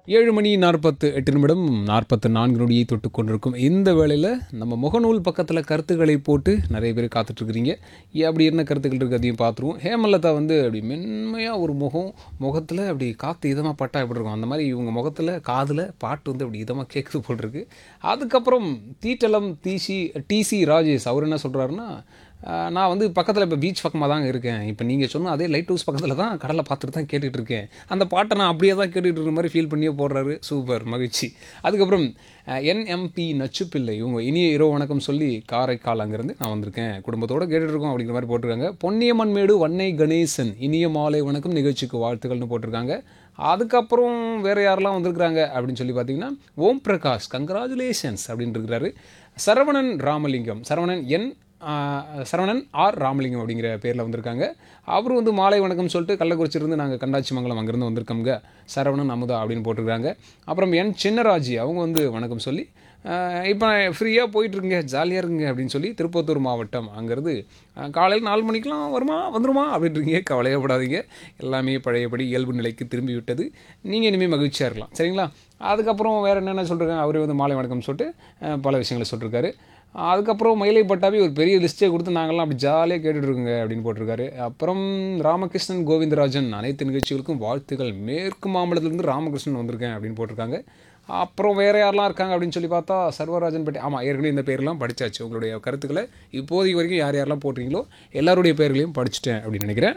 ஏழு மணி நாற்பத்து எட்டு நிமிடம் நாற்பத்து நான்கு நொடியை தொட்டு கொண்டிருக்கும் இந்த வேளையில் நம்ம முகநூல் பக்கத்தில் கருத்துக்களை போட்டு நிறைய பேர் காத்துட்ருக்குறீங்க அப்படி என்ன கருத்துக்கள் இருக்குது அதையும் பார்த்துருவோம் ஹேமலதா வந்து அப்படி மென்மையாக ஒரு முகம் முகத்தில் அப்படி காற்று இதமாக பட்டா எப்படி இருக்கும் அந்த மாதிரி இவங்க முகத்தில் காதில் பாட்டு வந்து அப்படி இதமாக கேட்குது போல் இருக்கு அதுக்கப்புறம் தீட்டலம் டிசி டிசி ராஜேஷ் அவர் என்ன சொல்கிறாருன்னா ஆஹ் நான் வந்து பக்கத்தில் இப்போ பீச் பக்கமாக தாங்க இருக்கேன் இப்போ நீங்கள் சொன்ன அதே லைட் ஹவுஸ் பக்கத்தில் தான் கடலை பார்த்துட்டு தான் கேட்டுட்டு இருக்கேன் அந்த பாட்டை நான் அப்படியே தான் கேட்டுட்டு இருக்கிற மாதிரி ஃபீல் பண்ணியே போடுறாரு சூப்பர் மகிழ்ச்சி அதுக்கப்புறம் என்எம்பி நச்சுப்பிள்ளை இவங்க இனிய இரவு வணக்கம் சொல்லி காரைக்கால் அங்கேருந்து நான் வந்திருக்கேன் குடும்பத்தோடு கேட்டுட்டு இருக்கோம் அப்படிங்கிற மாதிரி போட்டிருக்காங்க பொன்னியம்மன் மேடு வன்னை கணேசன் இனிய மாலை வணக்கம் நிகழ்ச்சிக்கு வாழ்த்துக்கள்னு போட்டிருக்காங்க அதுக்கப்புறம் வேறு யாரெல்லாம் வந்திருக்கிறாங்க அப்படின்னு சொல்லி பார்த்தீங்கன்னா ஓம் பிரகாஷ் கங்க்ராச்சுலேஷன்ஸ் அப்படின்னு இருக்கிறாரு சரவணன் ராமலிங்கம் சரவணன் என் ஆஹ் சரவணன் ஆர் ராமலிங்கம் அப்படிங்கிற பேரில் வந்திருக்காங்க அவர் வந்து மாலை வணக்கம் சொல்லிட்டு கள்ளக்குறிச்சியிருந்து நாங்கள் கண்டாச்சி மங்கலம் அங்கேருந்து வந்திருக்கோங்க சரவணன் அமுதா அப்படின்னு போட்டிருக்காங்க அப்புறம் என் சின்னராஜி அவங்க வந்து வணக்கம் சொல்லி இப்போ ஃப்ரீயாக போயிட்டுருங்க ஜாலியாக இருங்க அப்படின்னு சொல்லி திருப்பத்தூர் மாவட்டம் அங்கேருந்து காலையில் நாலு மணிக்கெலாம் வருமா வந்துருமா அப்படின்றீங்க கவலையப்படாதீங்க எல்லாமே பழையபடி இயல்பு நிலைக்கு திரும்பி விட்டது நீங்கள் இனிமேல் மகிழ்ச்சியாக இருக்கலாம் சரிங்களா அதுக்கப்புறம் வேறு என்னென்ன சொல்லிருக்காங்க அவரே வந்து மாலை வணக்கம் சொல்லிட்டு அஹ், பல விஷயங்களை சொல்லியிருக்காரு அதுக்கப்புறம் மயிலை பட்டாபி ஒரு பெரிய லிஸ்ட்டே கொடுத்து நாங்கள்லாம் அப்படி ஜாலியாக கேட்டுட்ருக்குங்க அப்படின்னு போட்டிருக்காரு அப்புறம் ராமகிருஷ்ணன் கோவிந்தராஜன் அனைத்து நிகழ்ச்சிகளுக்கும் வாழ்த்துக்கள் மேற்கு மாம்பலத்திலேருந்து ராமகிருஷ்ணன் வந்திருக்கேன் அப்படின்னு போட்டிருக்காங்க அப்புறம் வேறு யாரெல்லாம் இருக்காங்க அப்படின்னு சொல்லி பார்த்தா சர்வராஜன் பட்டி ஆமாம் ஏற்கனவே இந்த பேர்லாம் படித்தாச்சு உங்களுடைய கருத்துக்களை இப்போதைக்கு வரைக்கும் யார் யாரெல்லாம் போட்டிருக்கீங்களோ எல்லாருடைய பேர்களையும் படிச்சுட்டேன் அப்படின்னு நினைக்கிறேன்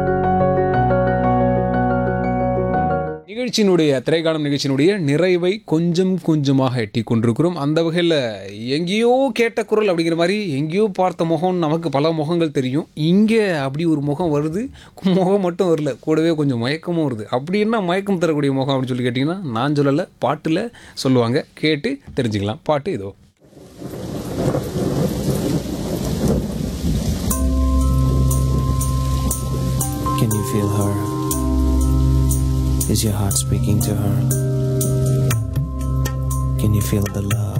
நிகழ்ச்சியினுடைய திரைக்காலம் நிகழ்ச்சியினுடைய நிறைவை கொஞ்சம் கொஞ்சமாக எட்டி கொண்டிருக்கிறோம் அந்த வகையில் எங்கேயோ கேட்ட குரல் அப்படிங்கிற மாதிரி எங்கேயோ பார்த்த முகம் நமக்கு பல முகங்கள் தெரியும் இங்கே அப்படி ஒரு முகம் வருது முகம் மட்டும் வரல கூடவே கொஞ்சம் மயக்கமும் வருது அப்படி என்ன மயக்கம் தரக்கூடிய முகம் அப்படின்னு சொல்லி கேட்டிங்கன்னா நான் சொல்லலை பாட்டில் சொல்லுவாங்க கேட்டு தெரிஞ்சுக்கலாம் பாட்டு இதோ Can you feel her? Is your heart speaking to her? Can you feel the love?